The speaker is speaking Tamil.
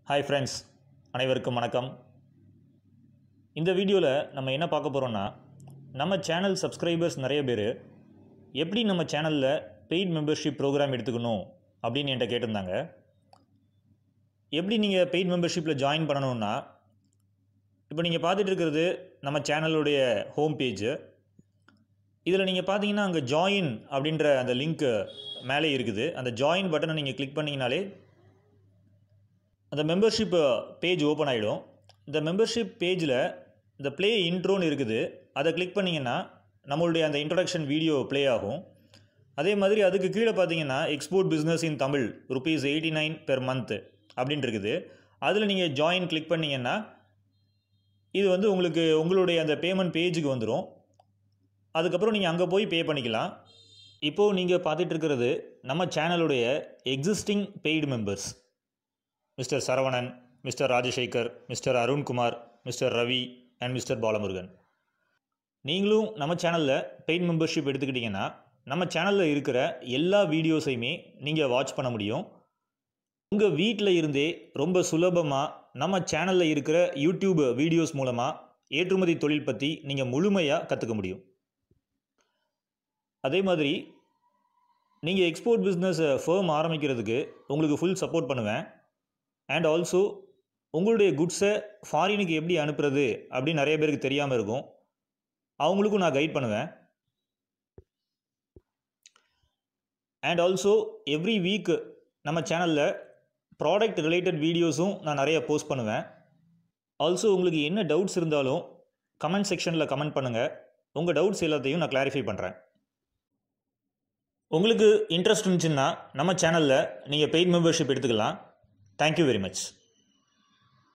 ஹாய் ஃப்ரெண்ட்ஸ் அனைவருக்கும் வணக்கம் இந்த வீடியோவில் நம்ம என்ன பார்க்க போகிறோம்னா நம்ம சேனல் சப்ஸ்கிரைபர்ஸ் நிறைய பேர் எப்படி நம்ம சேனலில் பெய்ட் மெம்பர்ஷிப் ப்ரோக்ராம் எடுத்துக்கணும் அப்படின்னு என்கிட்ட கேட்டிருந்தாங்க எப்படி நீங்கள் பெய்ட் மெம்பர்ஷிப்பில் ஜாயின் பண்ணணும்னா இப்போ நீங்கள் பார்த்துட்டு இருக்கிறது நம்ம சேனலுடைய ஹோம் பேஜ் இதில் நீங்கள் பார்த்தீங்கன்னா அங்கே ஜாயின் அப்படின்ற அந்த லிங்க்கு மேலே இருக்குது அந்த ஜாயின் பட்டனை நீங்கள் கிளிக் பண்ணிங்கனாலே அந்த மெம்பர்ஷிப் பேஜ் ஓப்பன் ஆகிடும் இந்த மெம்பர்ஷிப் பேஜில் இந்த ப்ளே இன்ட்ரோன்னு இருக்குது அதை கிளிக் பண்ணிங்கன்னா நம்மளுடைய அந்த இன்ட்ரடக்ஷன் வீடியோ ப்ளே ஆகும் அதே மாதிரி அதுக்கு கீழே பார்த்தீங்கன்னா export business in Tamil rupees eighty nine per month அப்படின்ட்டு இருக்குது அதில் நீங்கள் ஜாயின் கிளிக் பண்ணிங்கன்னா இது வந்து உங்களுக்கு உங்களுடைய அந்த பேமெண்ட் பேஜுக்கு வந்துடும் அதுக்கப்புறம் நீங்கள் அங்கே போய் பே பண்ணிக்கலாம் இப்போது நீங்கள் பார்த்துட்டு இருக்கிறது நம்ம சேனலுடைய existing paid members mister Saravanan mister Rajasekar mister Arunkumar mister Ravi and mister Balamurugan நீங்களும் நம்ம சேனலில் பெய்ட் மெம்பர்ஷிப் எடுத்துக்கிட்டிங்கன்னா நம்ம சேனலில் இருக்கிற எல்லா வீடியோஸையுமே நீங்கள் வாட்ச் பண்ண முடியும் உங்கள் வீட்டில் இருந்தே ரொம்ப சுலபமாக நம்ம சேனலில் இருக்கிற யூடியூப் வீடியோஸ் மூலமாக ஏற்றுமதி தொழில் பற்றி நீங்கள் முழுமையாக கற்றுக்க முடியும் அதே மாதிரி நீங்கள் எக்ஸ்போர்ட் பிஸ்னஸ் ஃபேம் ஆரம்பிக்கிறதுக்கு உங்களுக்கு ஃபுல் சப்போர்ட் பண்ணுவேன் அண்ட் ஆல்சோ உங்களுடைய குட்ஸை ஃபாரினுக்கு எப்படி அனுப்புறது அப்படின்னு நிறைய பேருக்கு தெரியாமல் இருக்கும் அவங்களுக்கும் நான் கைட் பண்ணுவேன் அண்ட் ஆல்சோ எவ்ரி வீக் நம்ம சேனலில் ப்ராடக்ட் ரிலேட்டட் வீடியோஸும் நான் நிறைய போஸ்ட் பண்ணுவேன் ஆல்சோ உங்களுக்கு என்ன டவுட்ஸ் இருந்தாலும் கமெண்ட் செக்ஷனில் கமெண்ட் பண்ணுங்கள் உங்கள் டவுட்ஸ் எல்லாத்தையும் நான் கிளாரிஃபை பண்ணுறேன் உங்களுக்கு இன்ட்ரெஸ்ட் இருந்துச்சுன்னா நம்ம சேனலில் நீங்கள் பெய்ட் மெம்பர்ஷிப் எடுத்துக்கலாம் தேங்க்யூ வெரி மச்